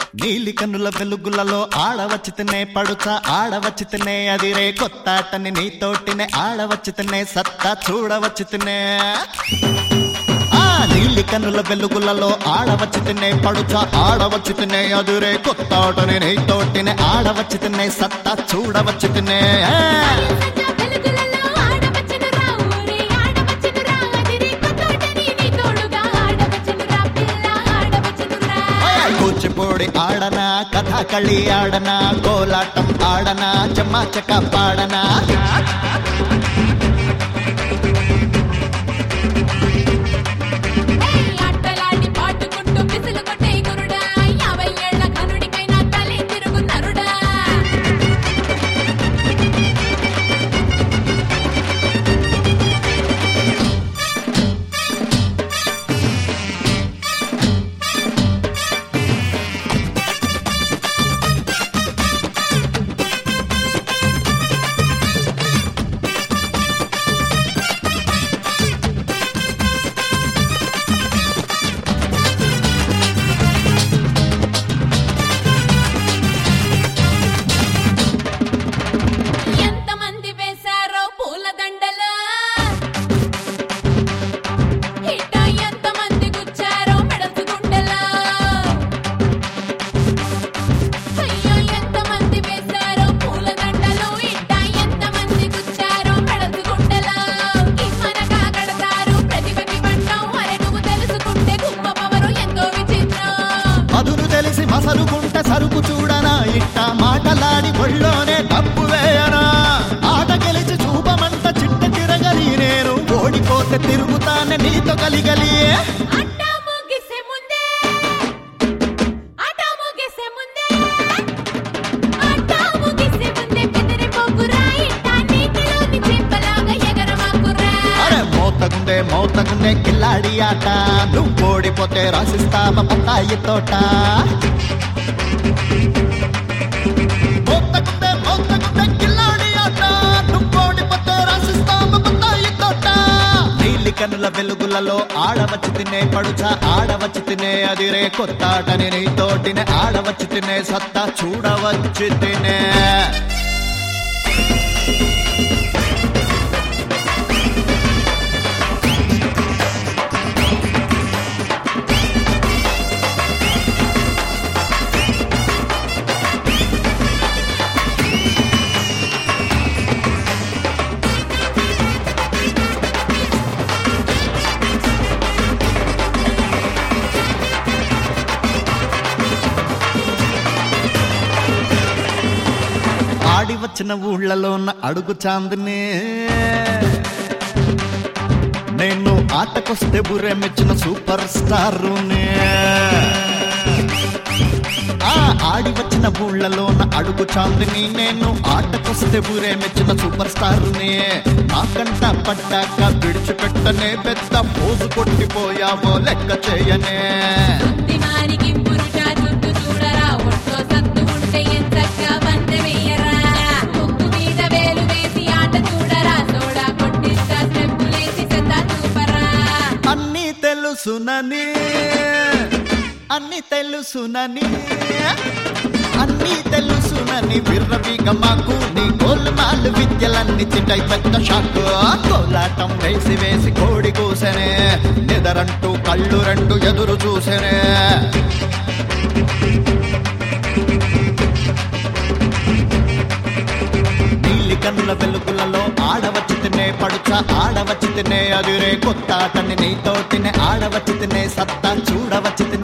నీలి కన్నుల వెలుగులలో ఆడవచ్చితనే పడుచ ఆడవచ్చితనే అదిరే కొత్తాటని నీతోటినే ఆడవచ్చితనే సత్తా చూడవచ్చితనే ఆ నీలి కన్నుల వెలుగులలో ఆడవచ్చితనే పడుచ ఆడవచ్చితనే అదిరే కొత్తాటని నీతోటినే ఆడవచ్చితనే సత్తా చూడవచ్చితనే సజ్జ వెలుగులలో ఆడవచ్చునురా ఊరే ఆడవచ్చునురా అదిరి కొత్తోటని నీ తోడుగా ఆడవచ్చునురా పిల్ల ఆడవచ్చునురా కూచిపూడి ఆడనా కథాకళి ఆడనా కోలాటం ఆడనా చెమ్మాచక పాడనా ఏయ్ ఆటలాడి పాటుకుంటూ పిసులు కొట్టే గురుడా యాభై ఏళ్ల కనుడికైనా తలే తిరుగు నరుడా ఎంతమంది వేశారో పూల దండలు ఇట్ట ఎంతమంది గుచ్చారో మెడసు గుండెలు అయ్యో ఎంతమంది వేశారో పూల దండలు ఇట్ట ఎంతమంది గుచ్చారో మెడసు గుండెలు ఇమ్మనగా కడతారు ప్రతిభకి పట్టం అరే నువ్వు తెలుసుకుంటే గుమ్మ పవరు ఎంతో విచిత్రం మధురు తెలిసి మసలుకుంట సరుకు చూడనా ఇట్ట మాటలాడి ఒళ్ళోనే డబ్బు వేయనా ఆట గెలిచి చూపమంట చిట్ట తిరగలి నేను ఓడిపోతే తిరుగుతానే నీతో కలిగలి ఆట ముగిసే ముందే ఆట ముగిసే ముందే ఆట ముగిసే ముందే బెదిరిపోకురా ఇట్టా నీటిలోని చెంపలాగా ఎగరమాకురా అరే మోతగుండే మోతగుండే కిల్లాడి ఆట నువ్వు ఓడిపోతే రాసిస్తామ పత్తాయి తోట మోతగుండే మోతగుండే కిల్లాడి ఆట నువ్వు ఓడిపోతే రాసిస్తామ పత్తాయి తోట నీలి కనుల వెలుగులలో ఆడవచ్చి తినే పడుచ ఆడవచ్చి తినే అదిరే కొత్తాటని నీతోటినే ఆడవచ్చి తినే సత్తా చూడవచ్చి తినే ఆడి వచ్చిన ఊళ్ళలో ఉన్న అడుగు చాందిని నేను ఆటకొస్తే బుర్రె మెచ్చిన సూపర్ స్టారునే ఆ ఆడి వచ్చిన ఊళ్ళలో ఉన్న అడుగు చాందిని నేను ఆటకొస్తే బురే మెచ్చిన సూపర్ స్టారునే నాకంట పడ్డాక విడిచిపెట్టనే పెద్ద పోజు కొట్టిపోయావో లెక్క చేయనే కుందిమానికి పురుష చుట్టూ చూడరా ఒంట్లో సత్తు ఉంటే ఎంచక్కా బందె వెయ్యరా ముక్కు మీద వేలు వేసి ఆట చూడరా సోడా కొట్టిస్తా స్టెప్పులేసి సెత్తా చూపరా అన్ని తెలుసునని అన్ని తెలుసునని అన్ని తెలుసునని విర్రవీగ మాకు నీ గోల్మాల్ విద్యలన్నీ చిట్టై పెద్ద షాక్ కోలాటం వేసి వేసి కోడి కూసెనే నిదరంటూ కళ్ళు రెండు ఎదురు చూసెనే నీలి కన్నుల వెలుగులలో ఆడవచ్చి తినే పడుచ ఆడవచ్చి తినే అదిరే కొత్త ఆటని నీతోటినే ఆడవచ్చి తినే సత్తా చూడవచ్చి తినే